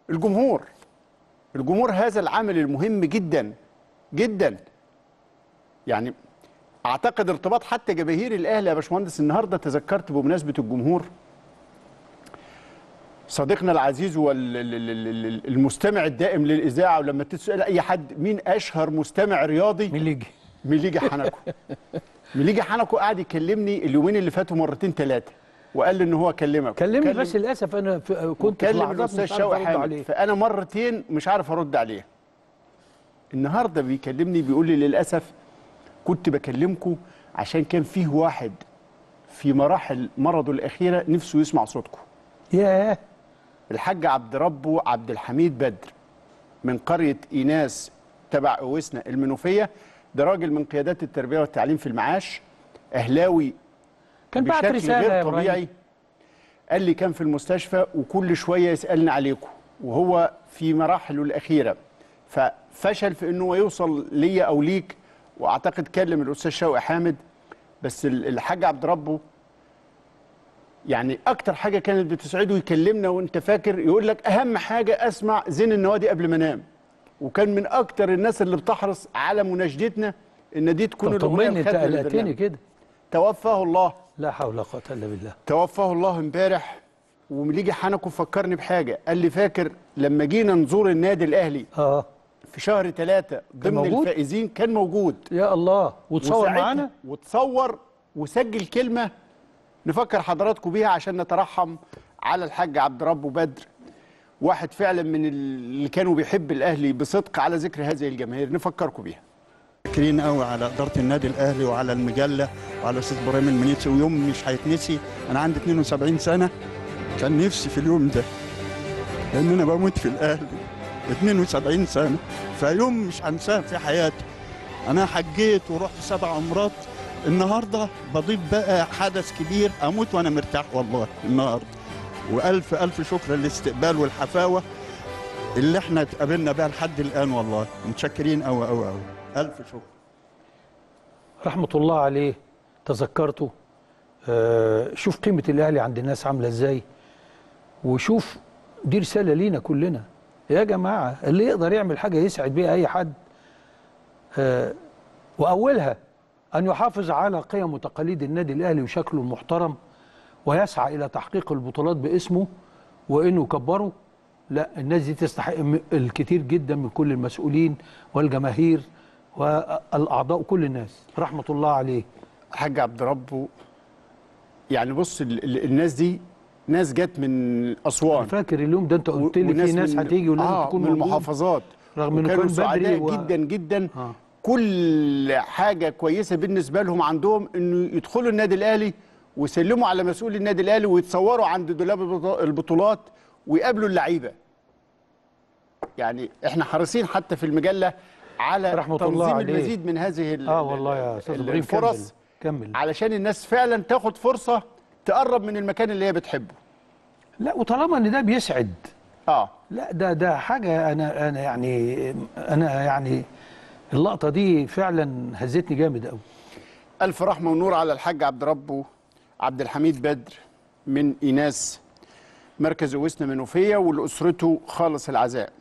الجمهور الجمهور هذا العامل المهم جدا جدا يعني اعتقد ارتباط حتى جماهير الاهلي يا باشمهندس النهارده تذكرت بمناسبه الجمهور صديقنا العزيز والمستمع الدائم للاذاعه ولما تسال اي حد مين اشهر مستمع رياضي ميليجي ميليجي حنكو ميليجي حنكو قعد يكلمني اليومين اللي فاتوا مرتين ثلاثه وقال لي ان هو كلمك كلمني وكلم- بس للاسف انا في كنت في كلم لحظات الاستاذ مش عارف شوقي ارد حامد عليه فانا مرتين مش عارف ارد عليه النهارده بيكلمني بيقول لي للاسف كنت بكلمكم عشان كان فيه واحد في مراحل مرضه الاخيره نفسه يسمع صوتكم ياه الحاج عبد ربه عبد الحميد بدر من قريه ايناس تبع اوسنا المنوفيه ده راجل من قيادات التربيه والتعليم في المعاش اهلاوي كان بعت بشكل رساله يا غير إبراهيم. طبيعي قال لي كان في المستشفى وكل شويه يسالني عليكم وهو في مراحله الاخيره ففشل في انه يوصل ليا او ليك واعتقد كلم الاستاذ شوقي حامد بس ال- الحاج عبد ربه يعني اكتر حاجه كانت بتسعده يكلمنا وانت فاكر يقول لك اهم حاجه اسمع زين النوادي قبل ما انام وكان من اكتر الناس اللي بتحرص على مناشدتنا ان دي تكون طب الاغنيه طمني انت الختم قلقتني للبرنامج. كده توفاه الله لا حول ولا قوه الا بالله توفاه الله امبارح ومليجي حنكو فكرني بحاجه قال لي فاكر لما جينا نزور النادي الاهلي اه في شهر ثلاثة ضمن موجود؟ الفائزين كان موجود يا الله وتصور وساعتها- معانا وتصور وسجل كلمه نفكر حضراتكم بيها عشان نترحم على الحاج عبد ربه بدر واحد فعلا من اللي كانوا بيحب الاهلي بصدق على ذكر هذه الجماهير نفكركم بيها شاكرين قوي على اداره النادي الاهلي وعلى المجله وعلى الاستاذ ابراهيم المنيسي ويوم مش هيتنسي انا عندي 72 سنه كان نفسي في اليوم ده لان انا بموت في الاهلي 72 سنه فيوم مش هنساه في حياتي انا حجيت ورحت سبع عمرات النهارده بضيف بقى حدث كبير اموت وانا مرتاح والله النهارده والف الف شكر للاستقبال والحفاوه اللي احنا اتقابلنا بيها لحد الان والله متشكرين قوي قوي قوي الف شكر رحمه الله عليه تذكرته آه شوف قيمه الاهلي عند الناس عامله ازاي وشوف دي رساله لينا كلنا يا جماعه اللي يقدر يعمل حاجه يسعد بيها اي حد آه واولها ان يحافظ على قيم وتقاليد النادي الاهلي وشكله المحترم ويسعى الى تحقيق البطولات باسمه وانه يكبره لا الناس دي تستحق م- الكثير جدا من كل المسؤولين والجماهير والاعضاء كل الناس رحمه الله عليه الحاج عبد ربه يعني بص ال- ال- الناس دي ناس جت من اسوان فاكر اليوم ده انت قلت لي في ناس من- هتيجي ولازم آه تكون من موجود. المحافظات رغم إنه وكانوا كان بدري سعداء و- جدا جدا آه. كل حاجه كويسه بالنسبه لهم عندهم انه يدخلوا النادي الاهلي ويسلموا على مسؤول النادي الاهلي ويتصوروا عند دولاب البط- البطولات ويقابلوا اللعيبه يعني احنا حريصين حتى في المجله على رحمة الله تنظيم عليه. المزيد من هذه ال- اه ال- والله يا استاذ ال- ابراهيم الفرص كمل كمل علشان الناس فعلا تاخد فرصه تقرب من المكان اللي هي بتحبه لا وطالما ان ده بيسعد اه لا ده ده حاجه انا انا يعني انا يعني اللقطه دي فعلا هزتني جامد قوي ألف رحمة ونور على الحاج عبد ربه عبد الحميد بدر من إيناس مركز وسنا منوفية ولأسرته خالص العزاء